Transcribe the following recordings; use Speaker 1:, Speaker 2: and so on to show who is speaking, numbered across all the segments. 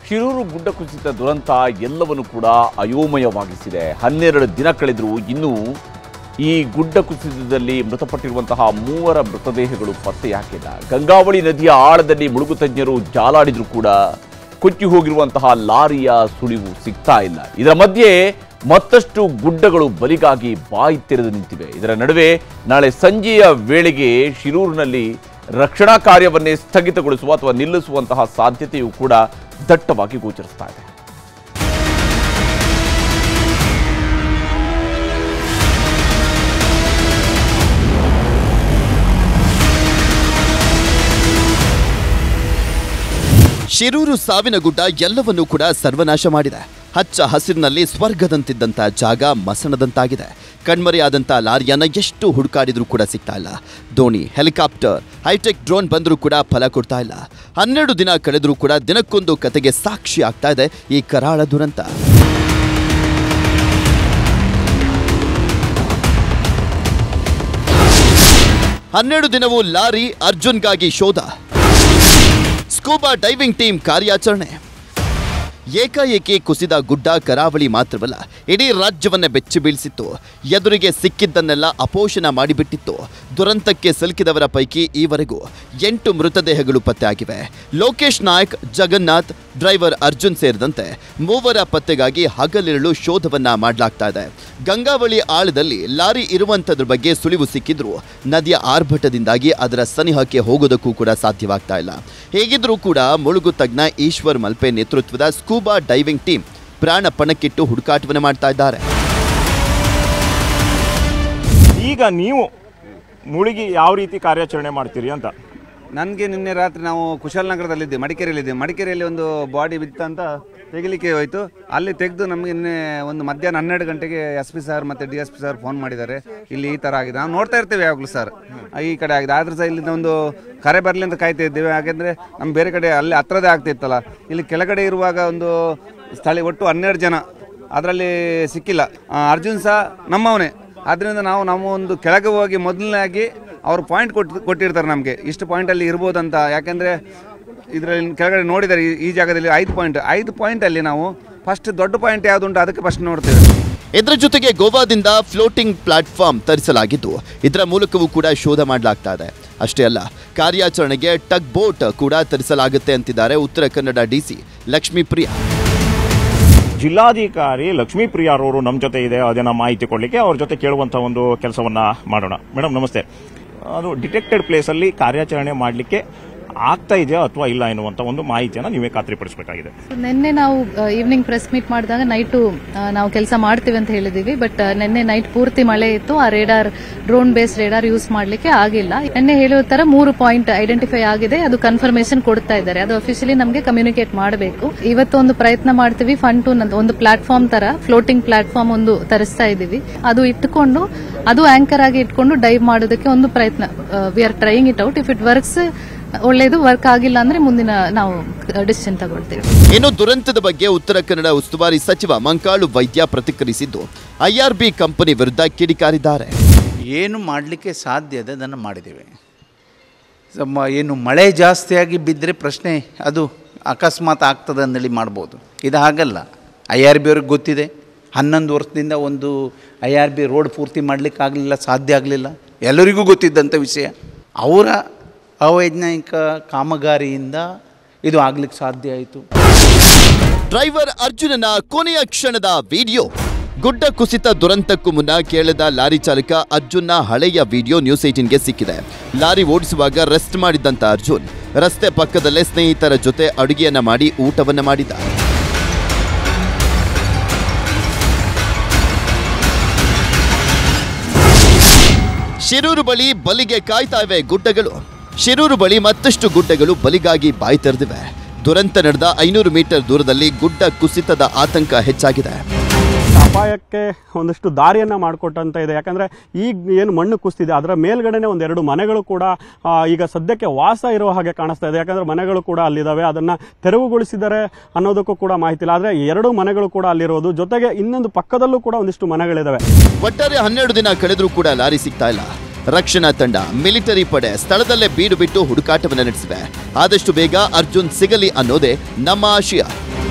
Speaker 1: ಶಿರೂರು ಗುಡ್ಡ ಕುಸಿತ ದುರಂತ ಎಲ್ಲವನ್ನು ಕೂಡ ಅಯೋಮಯವಾಗಿಸಿದೆ ಹನ್ನೆರಡು ದಿನ ಕಳೆದರೂ ಇನ್ನೂ ಈ ಗುಡ್ಡ ಕುಸಿತದಲ್ಲಿ ಮೃತಪಟ್ಟಿರುವಂತಹ ಮೂವರ ಮೃತದೇಹಗಳು ಪತ್ತೆಯಾಗಿಲ್ಲ ಗಂಗಾವಳಿ ನದಿಯ ಆಳದಲ್ಲಿ ಮುಳುಗು ತಜ್ಞರು ಜಾಲಾಡಿದ್ರು ಕೂಡ ಕೊಚ್ಚಿ ಹೋಗಿರುವಂತಹ ಲಾರಿಯ ಸುಳಿವು ಸಿಗ್ತಾ ಇಲ್ಲ ಇದರ ಮಧ್ಯೆ ಮತ್ತಷ್ಟು ಗುಡ್ಡಗಳು ಬಲಿಗಾಗಿ ಬಾಯಿ ತೆರೆದು ನಿಂತಿವೆ ಇದರ ನಡುವೆ ನಾಳೆ ಸಂಜೆಯ ವೇಳೆಗೆ ಶಿರೂರಿನಲ್ಲಿ ರಕ್ಷಣಾ ಕಾರ್ಯವನ್ನೇ ಸ್ಥಗಿತಗೊಳಿಸುವ ಅಥವಾ ನಿಲ್ಲಿಸುವಂತಹ ಸಾಧ್ಯತೆಯೂ ಕೂಡ ದಟ್ಟವಾಗಿ ಗೋಚರಿಸ್ತಾ ಇದೆ
Speaker 2: ಶಿರೂರು ಸಾವಿನ ಗುಡ್ಡ ಎಲ್ಲವನ್ನೂ ಕೂಡ ಸರ್ವನಾಶ ಮಾಡಿದೆ ಹಚ್ಚ ಹಸಿರಿನಲ್ಲಿ ಸ್ವರ್ಗದಂತಿದ್ದಂಥ ಜಾಗ ಮಸಣದಂತಾಗಿದೆ ಕಣ್ಮರೆಯಾದಂಥ ಲಾರಿಯನ್ನ ಎಷ್ಟು ಹುಡುಕಾಡಿದ್ರೂ ಕೂಡ ಸಿಗ್ತಾ ಇಲ್ಲ ದೋಣಿ ಹೆಲಿಕಾಪ್ಟರ್ ಹೈಟೆಕ್ ಡ್ರೋನ್ ಬಂದರೂ ಕೂಡ ಫಲ ಕೊಡ್ತಾ ಇಲ್ಲ ಹನ್ನೆರಡು ದಿನ ಕಳೆದರೂ ಕೂಡ ದಿನಕ್ಕೊಂದು ಕತೆಗೆ ಸಾಕ್ಷಿ ಆಗ್ತಾ ಇದೆ ಈ ಕರಾಳ ದುರಂತ ಹನ್ನೆರಡು ದಿನವೂ ಲಾರಿ ಅರ್ಜುನ್ಗಾಗಿ ಶೋಧ ಸ್ಕೂಬಾ ಡೈವಿಂಗ್ ಟೀಮ್ ಕಾರ್ಯಾಚರಣೆ ಏಕಾಏಕಿ ಕುಸಿದ ಗುಡ್ಡ ಕರಾವಳಿ ಮಾತ್ರವಲ್ಲ ಇಡೀ ರಾಜ್ಯವನ್ನೇ ಬೆಚ್ಚಿ ಬೀಳಿಸಿತ್ತು ಎದುರಿಗೆ ಸಿಕ್ಕಿದ್ದನ್ನೆಲ್ಲ ಅಪೋಷಣ ಮಾಡಿಬಿಟ್ಟಿತ್ತು ದುರಂತಕ್ಕೆ ಸಿಲುಕಿದವರ ಪೈಕಿ ಈವರೆಗೂ ಎಂಟು ಮೃತದೇಹಗಳು ಪತ್ತೆಯಾಗಿವೆ ಲೋಕೇಶ್ ನಾಯಕ್ ಜಗನ್ನಾಥ್ ಡ್ರೈವರ್ ಅರ್ಜುನ್ ಸೇರಿದಂತೆ ಮೂವರ ಪತ್ತೆಗಾಗಿ ಹಗಲಿರುಳು ಶೋಧವನ್ನ ಮಾಡಲಾಗ್ತಾ ಇದೆ ಗಂಗಾವಳಿ ಆಳದಲ್ಲಿ ಲಾರಿ ಇರುವಂಥದ್ರ ಬಗ್ಗೆ ಸುಳಿವು ಸಿಕ್ಕಿದ್ರು ನದಿಯ ಆರ್ಭಟದಿಂದಾಗಿ ಅದರ ಸನಿಹಕ್ಕೆ ಹೋಗೋದಕ್ಕೂ ಕೂಡ ಸಾಧ್ಯವಾಗ್ತಾ ಇಲ್ಲ ಹೇಗಿದ್ರೂ ಕೂಡ ಮುಳುಗು ತಜ್ಞ ಈಶ್ವರ್ ಮಲ್ಪೆ ನೇತೃತ್ವದ ಸ್ಕೂಬಾ ಡೈವಿಂಗ್ ಟೀಮ್ ಪ್ರಾಣ ಪಣಕ್ಕಿಟ್ಟು ಹುಡುಕಾಟವನ್ನು ಮಾಡ್ತಾ ಇದ್ದಾರೆ
Speaker 3: ಈಗ ನೀವು ಮುಳುಗಿ ಯಾವ ರೀತಿ ಕಾರ್ಯಾಚರಣೆ ಮಾಡ್ತೀರಿ ಅಂತ
Speaker 4: ನನಗೆ ನಿನ್ನೆ ರಾತ್ರಿ ನಾವು ಕುಶಾಲನಗರದಲ್ಲಿದ್ದೆ ಮಡಿಕೇರಿಯಲ್ಲಿದ್ದೆ ಮಡಿಕೇರಿಯಲ್ಲಿ ಒಂದು ಬಾಡಿ ಬಿತ್ತಂತ ತೆಗಿಲಿಕ್ಕೆ ಹೋಯಿತು ಅಲ್ಲಿ ತೆಗೆದು ನಮಗೆ ನಿನ್ನೆ ಒಂದು ಮಧ್ಯಾಹ್ನ ಹನ್ನೆರಡು ಗಂಟೆಗೆ ಎಸ್ ಪಿ ಸರ್ ಮತ್ತು D S P sir phone ಮಾಡಿದ್ದಾರೆ ಇಲ್ಲಿ ಈ ಥರ ಆಗಿದೆ ನಾವು ನೋಡ್ತಾ ಇರ್ತೇವೆ ಯಾವಾಗಲೂ ಸರ್ ಈ ಕಡೆ ಆಗಿದೆ ಆದ್ರೆ ಸಹ ಇಲ್ಲಿಂದ ಒಂದು ಕರೆ ಬರಲಿ ಅಂತ ಕಾಯ್ತಾ ಇದ್ದೇವೆ ಯಾಕೆಂದರೆ ನಮ್ಮ ಬೇರೆ ಕಡೆ ಅಲ್ಲಿ ಹತ್ರದೇ ಆಗ್ತಿತ್ತಲ್ಲ ಇಲ್ಲಿ ಕೆಳಗಡೆ ಇರುವಾಗ ಒಂದು ಸ್ಥಳೀಯ ಒಟ್ಟು ಹನ್ನೆರಡು ಜನ ಅದರಲ್ಲಿ ಸಿಕ್ಕಿಲ್ಲ ಆ, ಅರ್ಜುನ್ ಸಹ ನಮ್ಮವನೇ ಆದ್ದರಿಂದ ನಾವು ನಮ್ಮ ಒಂದು ಕೆಳಗೆ ಹೋಗಿ ಮೊದಲನೇದಾಗಿ ಅವರು ಪಾಯಿಂಟ್ ಕೊಟ್ಟು ಕೊಟ್ಟಿರ್ತಾರೆ ನಮಗೆ ಇಷ್ಟು ಪಾಯಿಂಟಲ್ಲಿ ಇರ್ಬೋದಂತ ಯಾಕೆಂದರೆ ಇದರಲ್ಲಿ ಕೆಳಗಡೆ ನೋಡಿದ್ದಾರೆ ಈ- ಈ ಜಾಗದಲ್ಲಿ ಐದು ಪಾಯಿಂಟ್ ಐದು ಪಾಯಿಂಟಲ್ಲಿ ನಾವು ಫಸ್ಟ್ ದೊಡ್ಡ ಪಾಯಿಂಟ್ ಯಾವುದು ಉಂಟು ಅದಕ್ಕೆ ಫಸ್ಟ್ ನೋಡ್ತೇವೆ
Speaker 2: ಇದರ ಜೊತೆಗೆ ಗೋವಾದಿಂದ ಫ್ಲೋಟಿಂಗ್ ಪ್ಲಾಟ್ಫಾರ್ಮ್ ತರಿಸಲಾಗಿದ್ದು ಇದರ ಮೂಲಕವೂ ಕೂಡ ಶೋಧ ಮಾಡಲಾಗ್ತಾ ಇದೆ ಅಷ್ಟೇ ಅಲ್ಲ ಕಾರ್ಯಾಚರಣೆಗೆ ಟಗ್ ಬೋಟ್ ಕೂಡ ತರಿಸಲಾಗುತ್ತೆ ಅಂತಿದ್ದಾರೆ ಉತ್ತರ ಕನ್ನಡ ಡಿಸಿ ಲಕ್ಷ್ಮೀಪ್ರಿಯ
Speaker 3: ಜಿಲ್ಲಾಧಿಕಾರಿ ಲಕ್ಷ್ಮೀ ಪ್ರಿಯಾರವರು ನಮ್ಮ ಜೊತೆ ಇದೆ ಅದನ್ನ ಮಾಹಿತಿ ಕೊಡಲಿಕ್ಕೆ ಅವ್ರ ಜೊತೆ ಕೇಳುವಂತ ಒಂದು ಕೆಲಸವನ್ನ ಮಾಡೋಣ ಮೇಡಮ್ ನಮಸ್ತೆ ಅದು ಡಿಟೆಕ್ಟೆಡ್ ಪ್ಲೇಸ್ ಅಲ್ಲಿ ಕಾರ್ಯಾಚರಣೆ ಮಾಡಲಿಕ್ಕೆ ಆಗ್ತಾ ಇದೆಯಾ ಅಥವಾ ಇಲ್ಲ ಎನ್ನುವಂತ ಒಂದು ಮಾಹಿತಿಯನ್ನ ನೀವೇ ಖಾತ್ರಿಪಡಿಸಬೇಕಾಗಿದೆ
Speaker 5: ನಿನ್ನೆ ನಾವು ಈವ್ನಿಂಗ್ ಪ್ರೆಸ್ ಮೀಟ್ ಮಾಡಿದಾಗ ನೈಟು ನಾವು ಕೆಲಸ ಮಾಡ್ತೀವಿ ಅಂತ ಹೇಳಿದೀವಿ ಬಟ್ ನಿನ್ನೆ ನೈಟ್ ಪೂರ್ತಿ ಮಳೆ ಇತ್ತು ಆ radar drone base radar use ಮಾಡ್ಲಿಕ್ಕೆ ಆಗಿಲ್ಲ ನಿನ್ನೆ ಹೇಳುವ ತರ ಮೂರು ಪಾಯಿಂಟ್ ಐಡೆಂಟಿಫೈ ಆಗಿದೆ ಅದು ಕನ್ಫರ್ಮೇಶನ್ ಕೊಡ್ತಾ ಇದ್ದಾರೆ ಅದು ಅಫಿಷಿಯಲಿ ನಮಗೆ ಕಮ್ಯುನಿಕೇಟ್ ಮಾಡಬೇಕು ಇವತ್ತು ಒಂದು ಪ್ರಯತ್ನ ಮಾಡ್ತೀವಿ ಫಂಡ್ ಟು ಒಂದು ಪ್ಲಾಟ್ಫಾರ್ಮ್ ತರ ಫ್ಲೋಟಿಂಗ್ ಪ್ಲಾಟ್ಫಾರ್ಮ್ ಒಂದು ತರಿಸ್ತಾ ಇದೀವಿ ಅದು ಇಟ್ಕೊಂಡು ಅದು ಆಂಕರ್ ಆಗಿ ಇಟ್ಕೊಂಡು ಡೈವ್ ಮಾಡೋದಕ್ಕೆ ಒಂದು ಪ್ರಯತ್ನ we are trying it out if it works ಒಳ್ಳೇದು ವರ್ಕ್ ಆಗಿಲ್ಲ ಅಂದ್ರೆ ಮುಂದಿನ ನಾವು ಡಿಸಿಷನ್ ತಗೊಳ್ತೀವಿ
Speaker 2: ಇನ್ನು ದುರಂತದ ಬಗ್ಗೆ ಉತ್ತರ ಕನ್ನಡ ಉಸ್ತುವಾರಿ ಸಚಿವ ಮಂಕಾಳು ವೈದ್ಯ ಪ್ರತಿಕ್ರಿಯಿಸಿದ್ದು ಐಆರ್ಬಿ ಕಂಪನಿ ವಿರುದ್ಧ ಕಿಡಿಕಾರಿದ್ದಾರೆ
Speaker 6: ಏನು ಮಾಡಲಿಕ್ಕೆ ಸಾಧ್ಯ ಇದೆ ಅದನ್ನು ಮಾಡಿದ್ದೇವೆ ನಮ್ಮ ಏನು ಮಳೆ ಜಾಸ್ತಿಯಾಗಿ ಬಿದ್ದರೆ ಪ್ರಶ್ನೆ ಅದು ಅಕಸ್ಮಾತ್ ಆಗ್ತದೆ ಅಂದೇಳಿ ಮಾಡ್ಬೋದು ಇದು ಹಾಗಲ್ಲ ಐ ಆರ್ ಬಿ ಅವ್ರಿಗೆ ಗೊತ್ತಿದೆ ಹನ್ನೊಂದು ವರ್ಷದಿಂದ ಒಂದು ಐ ಆರ್ ಬಿ ರೋಡ್ ಪೂರ್ತಿ ಮಾಡಲಿಕ್ಕೆ ಆಗಲಿಲ್ಲ ಸಾಧ್ಯ ಆಗಲಿಲ್ಲ ಎಲ್ಲರಿಗೂ ಗೊತ್ತಿದ್ದಂಥ ವಿಷಯ ಅವರ ಅವೈಜ್ಞಾನಿಕ ಕಾಮಗಾರಿಯಿಂದ ಇದು ಆಗ್ಲಿಕ್ಕೆ ಸಾಧ್ಯ ಆಯಿತು
Speaker 2: ಡ್ರೈವರ್ ಅರ್ಜುನನ ಕೊನೆಯ ಕ್ಷಣದ ವಿಡಿಯೋ ಗುಡ್ಡ ಕುಸಿತ ದುರಂತಕ್ಕೂ ಮುನ್ನ ಕೇಳದ ಲಾರಿ ಚಾಲಕ ಅರ್ಜುನ್ನ ಹಳೆಯ ವಿಡಿಯೋ ನ್ಯೂಸ್ ಏಟಿನ್ಗೆ ಸಿಕ್ಕಿದೆ ಲಾರಿ ಓಡಿಸುವಾಗ ರೆಸ್ಟ್ ಮಾಡಿದ್ದಂತ ಅರ್ಜುನ್ ರಸ್ತೆ ಪಕ್ಕದಲ್ಲೇ ಸ್ನೇಹಿತರ ಜೊತೆ ಅಡುಗೆಯನ್ನ ಮಾಡಿ ಊಟವನ್ನ ಮಾಡಿದ ಶಿರೂರು ಬಳಿ ಬಲಿಗೆ ಕಾಯ್ತಾ ಇವೆ ಗುಡ್ಡಗಳು ಶಿರೂರು ಬಳಿ ಮತ್ತಷ್ಟು ಗುಡ್ಡಗಳು ಬಲಿಗಾಗಿ ಬಾಯಿ ತೆರೆದಿವೆ ದುರಂತ ನಡೆದ ಐನೂರು ಮೀಟರ್ ದೂರದಲ್ಲಿ ಗುಡ್ಡ ಕುಸಿತದ ಆತಂಕ ಹೆಚ್ಚಾಗಿದೆ
Speaker 7: ಅಪಾಯಕ್ಕೆ ಒಂದಷ್ಟು ದಾರಿಯನ್ನ ಮಾಡಿಕೊಟ್ಟಂತ ಇದೆ ಯಾಕಂದ್ರೆ ಈಗ ಏನು ಮಣ್ಣು ಕುಸ್ತಿದೆ ಅದರ ಮೇಲ್ಗಡೆನೆ ಒಂದೆರಡು ಮನೆಗಳು ಕೂಡ ಆ, ಈಗ ಸದ್ಯಕ್ಕೆ ವಾಸ ಇರುವ ಹಾಗೆ ಕಾಣಿಸ್ತಾ ಇದೆ ಯಾಕಂದ್ರೆ ಮನೆಗಳು ಕೂಡ ಅಲ್ಲಿದ್ದಾವೆ ಅದನ್ನ ತೆರವುಗೊಳಿಸಿದ್ದಾರೆ ಅನ್ನೋದಕ್ಕೂ ಕೂಡ ಮಾಹಿತಿ ಇಲ್ಲ ಆದ್ರೆ ಎರಡು ಮನೆಗಳು ಕೂಡ ಅಲ್ಲಿರೋದು ಜೊತೆಗೆ ಇನ್ನೊಂದು ಪಕ್ಕದಲ್ಲೂ ಕೂಡ ಒಂದಿಷ್ಟು ಮನೆಗಳಿದಾವೆ
Speaker 2: ಒಟ್ಟಾರೆ ಹನ್ನೆರಡು ದಿನ ಕಳೆದ್ರೂ ಕೂಡ ಲಾರಿ ಸಿಗ್ತಾ ಇಲ್ಲ ರಕ್ಷಣಾ ತಂಡ ಮಿಲಿಟರಿ ಪಡೆ ಸ್ಥಳದಲ್ಲೇ ಬೀಡು ಬಿಟ್ಟು ಹುಡುಕಾಟವನ್ನು ನಡೆಸಿವೆ ಆದಷ್ಟು ಬೇಗ ಅರ್ಜುನ್ ಸಿಗಲಿ ಅನ್ನೋದೇ ನಮ್ಮ ಆಶಯ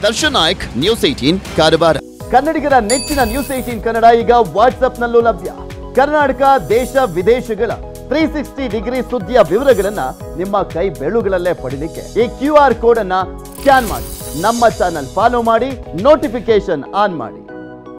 Speaker 2: ದರ್ಶನ್ ನಾಯ್ಕ್ ನ್ಯೂಸ್ ಏಟೀನ್ ಕಾರವಾರ
Speaker 8: ಕನ್ನಡಿಗರ ನೆಚ್ಚಿನ ನ್ಯೂಸ್ ಏಟೀನ್ ಕನ್ನಡ ಈಗ ವಾಟ್ಸ್ಆಪ್ನಲ್ಲೂ ಲಭ್ಯ ಕರ್ನಾಟಕ ದೇಶ ವಿದೇಶಗಳ ತ್ರೀ ಸಿಕ್ಸ್ಟಿ ಡಿಗ್ರಿ ಸುದ್ದಿಯ ವಿವರಗಳನ್ನ ನಿಮ್ಮ ಕೈ ಬೆಳುಗಳಲ್ಲೇ ಪಡಿಲಿಕ್ಕೆ ಈ ಕ್ಯೂ ಆರ್ ಕೋಡ್ ಅನ್ನ ಸ್ಕ್ಯಾನ್ ಮಾಡಿ ನಮ್ಮ ಚಾನಲ್ ಫಾಲೋ ಮಾಡಿ ನೋಟಿಫಿಕೇಶನ್ ಆನ್ ಮಾಡಿ